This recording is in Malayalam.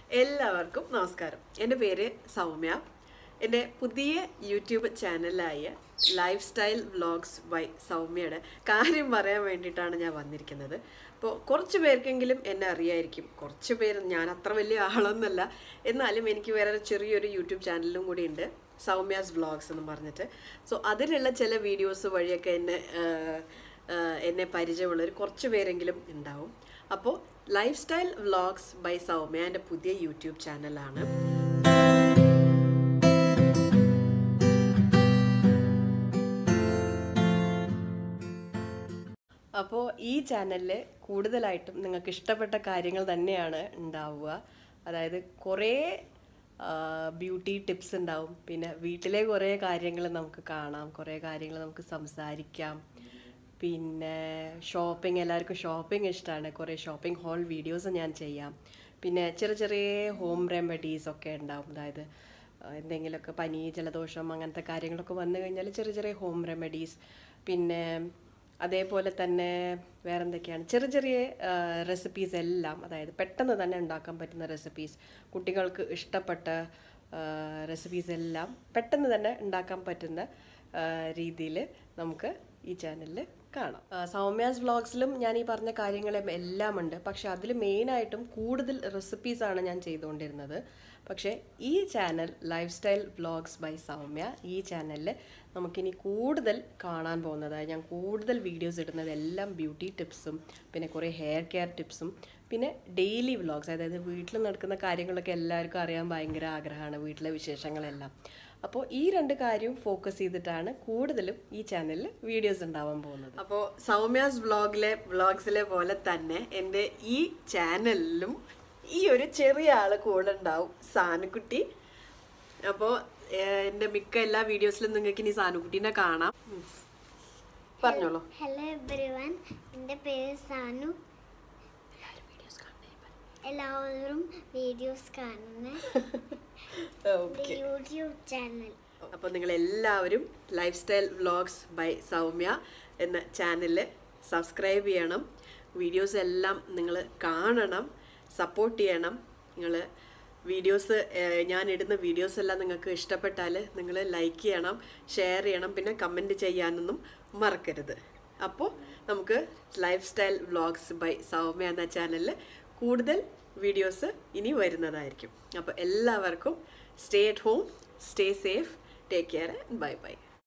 എല്ലാവർക്കും നമസ്കാരം എൻ്റെ പേര് സൗമ്യ എൻ്റെ പുതിയ യൂട്യൂബ് ചാനലായ ലൈഫ് സ്റ്റൈൽ വ്ളോഗ്സ് ബൈ സൗമ്യയുടെ കാര്യം പറയാൻ വേണ്ടിയിട്ടാണ് ഞാൻ വന്നിരിക്കുന്നത് അപ്പോൾ കുറച്ച് പേർക്കെങ്കിലും എന്നെ അറിയായിരിക്കും കുറച്ച് പേര് ഞാൻ അത്ര വലിയ ആളൊന്നുമല്ല എന്നാലും എനിക്ക് വേറെ ഒരു ചെറിയൊരു യൂട്യൂബ് ചാനലും കൂടി ഉണ്ട് സൗമ്യാസ് വ്ളോഗ്സ് എന്ന് പറഞ്ഞിട്ട് സോ അതിലുള്ള ചില വീഡിയോസ് വഴിയൊക്കെ എന്നെ ആ, ആ, എന്നെ പരിചയമുള്ളവർ കുറച്ച് പേരെങ്കിലും ഉണ്ടാവും അപ്പോൾ lifestyle vlogs by Soumya എൻ്റെ പുതിയ യൂട്യൂബ് ചാനലാണ് അപ്പോൾ ഈ ചാനലിൽ കൂടുതലായിട്ടും നിങ്ങൾക്ക് ഇഷ്ടപ്പെട്ട കാര്യങ്ങൾ തന്നെയാണ് ഉണ്ടാവുക അതായത് കുറേ ബ്യൂട്ടി ടിപ്സ് ഉണ്ടാവും പിന്നെ വീട്ടിലെ കുറേ കാര്യങ്ങൾ നമുക്ക് കാണാം കുറേ കാര്യങ്ങൾ നമുക്ക് സംസാരിക്കാം പിന്നെ ഷോപ്പിംഗ് എല്ലാവർക്കും ഷോപ്പിംഗ് ഇഷ്ടമാണ് കുറേ ഷോപ്പിംഗ് ഹോൾ വീഡിയോസ് ഞാൻ ചെയ്യാം പിന്നെ ചെറിയ ചെറിയ ഹോം റെമഡീസ് ഒക്കെ ഉണ്ടാവും അതായത് ആ, എന്തെങ്കിലുമൊക്കെ പനി ജലദോഷം അങ്ങനത്തെ കാര്യങ്ങളൊക്കെ വന്നു കഴിഞ്ഞാൽ ചെറിയ ചെറിയ ഹോം റെമഡീസ് പിന്നെ അതേപോലെ തന്നെ വേറെ എന്തൊക്കെയാണ് ചെറിയ ചെറിയ റെസിപ്പീസ് എല്ലാം അതായത് പെട്ടെന്ന് തന്നെ ഉണ്ടാക്കാൻ പറ്റുന്ന റെസിപ്പീസ് കുട്ടികൾക്ക് ഇഷ്ടപ്പെട്ട റെസിപ്പീസ് എല്ലാം പെട്ടെന്ന് തന്നെ ഉണ്ടാക്കാൻ പറ്റുന്ന രീതിയിൽ നമുക്ക് ഈ ചാനലിൽ കാണാം ആ, സൗമ്യാസ് വ്ളോഗ്സിലും ഞാൻ ഈ പറഞ്ഞ കാര്യങ്ങളും എല്ലാം ഉണ്ട് പക്ഷെ അതിൽ മെയിനായിട്ടും കൂടുതൽ റെസിപ്പീസാണ് ഞാൻ ചെയ്തുകൊണ്ടിരുന്നത് പക്ഷേ ഈ channel lifestyle vlogs by Soumya ഈ ചാനലിൽ നമുക്കിനി കൂടുതൽ കാണാൻ പോകുന്നത് അതായത് ഞാൻ കൂടുതൽ വീഡിയോസ് ഇടുന്നത് എല്ലാം ബ്യൂട്ടി ടിപ്സും പിന്നെ കുറേ ഹെയർ കെയർ ടിപ്സും പിന്നെ ഡെയിലി വ്ളോഗ്സ് അതായത് വീട്ടിൽ നടക്കുന്ന കാര്യങ്ങളൊക്കെ എല്ലാവർക്കും അറിയാൻ ഭയങ്കര ആഗ്രഹമാണ് വീട്ടിലെ വിശേഷങ്ങളെല്ലാം അപ്പോൾ ഈ രണ്ട് കാര്യവും ഫോക്കസ് ചെയ്തിട്ടാണ് കൂടുതലും ഈ ചാനലിൽ വീഡിയോസ് ഉണ്ടാവാൻ പോകുന്നത് അപ്പോൾ സൗമ്യാസ് വ്ളോഗിലെ വ്ളോഗ്സിലെ പോലെ തന്നെ എൻ്റെ ഈ ചാനലിലും ഈ ഒരു ചെറിയ ആള് കൂടെ ഉണ്ടാവും സാനുക്കുട്ടി അപ്പോൾ എൻ്റെ മിക്ക എല്ലാ വീഡിയോസിലും നിങ്ങൾക്ക് ഇനി സാനുക്കുട്ടീനെ കാണാം ഉം. പറഞ്ഞോളൂ ഹലോ എവരിവൺ എൻ്റെ പേര് സാനു എല്ലാവരും വീഡിയോസ് കാണുന്ന ഓക്കെ യൂട്യൂബ് ചാനൽ അപ്പോൾ നിങ്ങൾ എല്ലാവരും lifestyle vlogs by Soumya എന്ന ചാനലിൽ സബ്സ്ക്രൈബ് ചെയ്യണം വീഡിയോസ് എല്ലാം നിങ്ങൾ കാണണം സപ്പോർട്ട് ചെയ്യണം നിങ്ങൾ വീഡിയോസ് ഞാൻ ഇടുന്ന വീഡിയോസ് എല്ലാം നിങ്ങൾക്ക് ഇഷ്ടപ്പെട്ടാൽ നിങ്ങൾ ലൈക്ക് ചെയ്യണം ഷെയർ ചെയ്യണം പിന്നെ കമൻറ്റ് ചെയ്യാനൊന്നും മറക്കരുത് അപ്പോൾ നമുക്ക് lifestyle vlogs by Soumya എന്ന ചാനലിൽ കൂടുതൽ വീഡിയോസ് ഇനി വരുന്നതായിരിക്കും അപ്പോൾ എല്ലാവർക്കും stay at home stay safe take care bye by